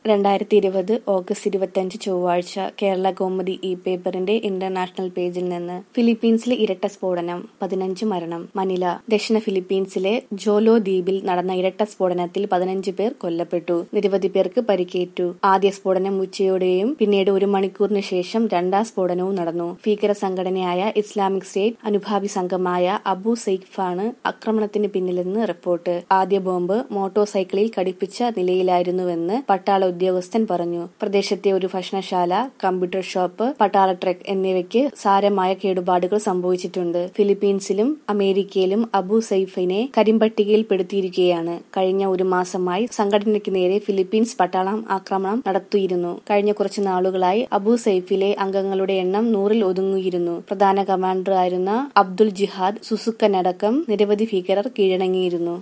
രണ്ടായിരത്തി ഇരുപത് ഓഗസ്റ്റ് ഇരുപത്തിയഞ്ച് ചൊവ്വാഴ്ച കേരള കൗമുദി ഇ പേപ്പറിന്റെ ഇന്റർനാഷണൽ പേജിൽ നിന്ന് ഫിലിപ്പീൻസിലെ ഇരട്ട സ്ഫോടനം പതിനഞ്ച് മരണം മനില ദക്ഷിണ ഫിലിപ്പീൻസിലെ ജോലോ ദ്വീപിൽ നടന്ന ഇരട്ട സ്ഫോടനത്തിൽ പതിനഞ്ച് പേർ കൊല്ലപ്പെട്ടു നിരവധി പേർക്ക് പരിക്കേറ്റു ആദ്യ സ്ഫോടനം ഉച്ചയോടെയും പിന്നീട് ഒരു മണിക്കൂറിന് ശേഷം രണ്ടാം സ്ഫോടനവും നടന്നു ഭീകര സംഘടനയായ ഇസ്ലാമിക് സ്റ്റേറ്റ് അനുഭാവി സംഘമായ അബു സൈഫാണ് ആക്രമണത്തിന് പിന്നിലെന്ന് റിപ്പോർട്ട് ആദ്യ ബോംബ് മോട്ടോർ സൈക്കിളിൽ ഘടിപ്പിച്ച നിലയിലായിരുന്നുവെന്ന് പട്ടാള ഉദ്യോഗസ്ഥൻ പറഞ്ഞു പ്രദേശത്തെ ഒരു ഭക്ഷണശാല കമ്പ്യൂട്ടർ ഷോപ്പ് പട്ടാള ട്രക്ക് എന്നിവയ്ക്ക് സാരമായ കേടുപാടുകൾ സംഭവിച്ചിട്ടുണ്ട് ഫിലിപ്പീൻസിലും അമേരിക്കയിലും അബു സൈഫിനെ കരിമ്പട്ടികയിൽപ്പെടുത്തിയിരിക്കുകയാണ് കഴിഞ്ഞ ഒരു മാസമായി സംഘടനയ്ക്ക് നേരെ ഫിലിപ്പീൻസ് പട്ടാളം ആക്രമണം നടത്തിയിരുന്നു കഴിഞ്ഞ കുറച്ചു നാളുകളായി അബു സൈഫിലെ അംഗങ്ങളുടെ എണ്ണം നൂറിൽ ഒതുങ്ങിയിരുന്നു പ്രധാന കമാൻഡർ ആയിരുന്ന അബ്ദുൽ ജിഹാദ് സുസുക്കനടക്കം നിരവധി ഭീകരർ കീഴടങ്ങിയിരുന്നു